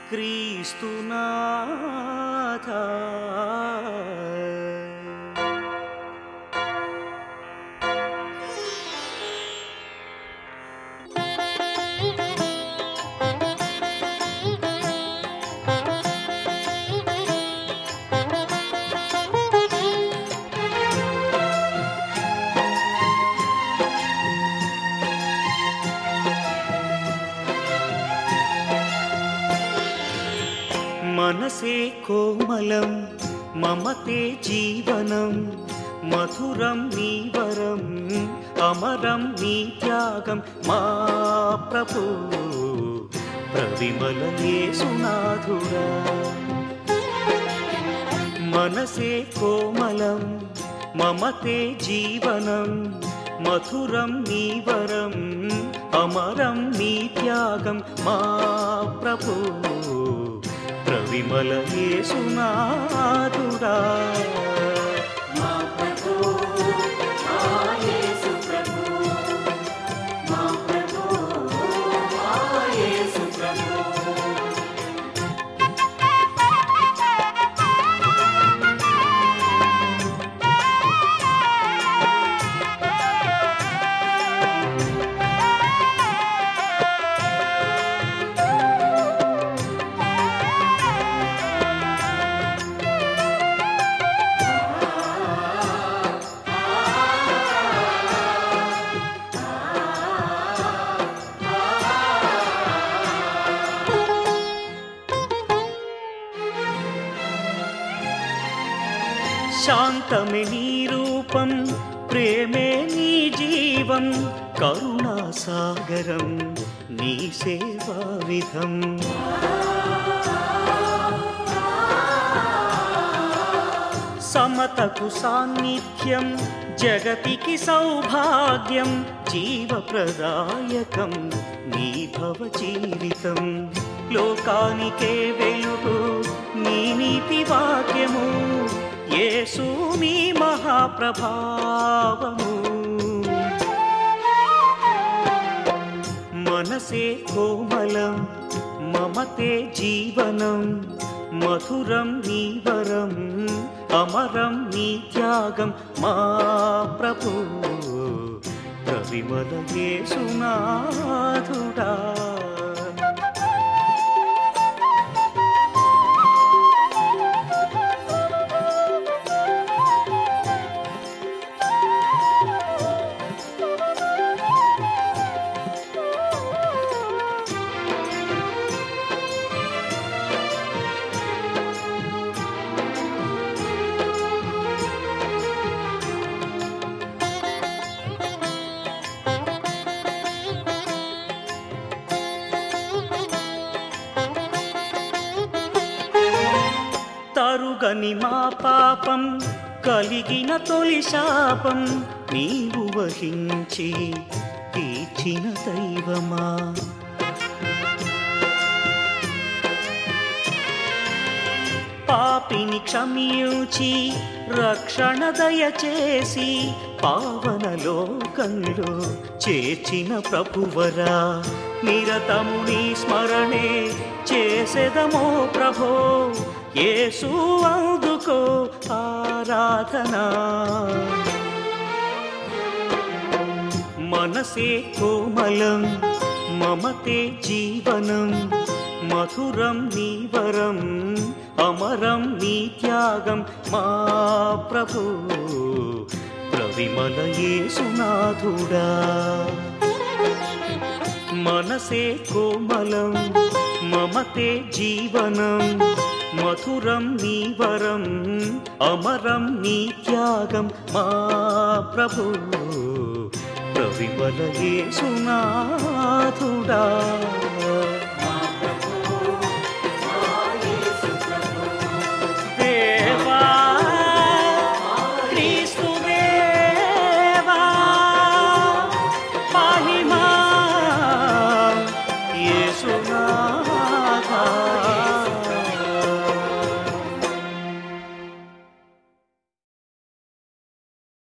క్రీస్తునాథ మనసే కోమలం మమతే జీవనం మధురం నీ వరం అమరం నీ త్యాగం మా ప్రభు ప్రవిమల యేసునాథుడా మనసే కోమలం మమతే జీవనం మధురం నీ వరం అమరం నీ త్యాగం మా ప్రభు ప్రవిమల యేసునాథుడా మా ప్రభు మా యేసు ప్రభు మా ప్రభు మా యేసు ప్రభు శాంతమే నీ రూపం ప్రేమే నీ జీవం కరుణా సాగరం నీ సేవా విధం సమతకు సాన్నిధ్యం జగతికి సౌభాగ్యం జీవప్రదాయకం నీ భవ జీవితం లోకానికే వెలుగు నీ నీతి వాక్యము యేసు నీ మహాప్రభావము మనసే కోమలం మమతే జీవనం మధురం నీ వరం అమరం నీ త్యాగం మా ప్రభు ప్రవిమల యేసునాథుడా తరుగని మా పాపం కలిగిన తొలి శాపం నీవు వహించి తీర్చిన దైవమా పాపిని క్షమించి రక్షణ దయచేసి పావన లోకంలో చేర్చిన ప్రభువరా నిరతము నీ స్మరణే చేసెదమో ప్రభో యేసు అందుకో ఆరాధనా మనసే కోమలం మమతే జీవనం మధురం నీ వరం అమరం నీ త్యాగం మా ప్రభు ప్రవిమల యేసునాథుడా మనసే కోమలం మమతే జీవనం మధురం నీ వరం అమరం నీ త్యాగం మా ప్రభు ప్రవిమల యేసునాథుడా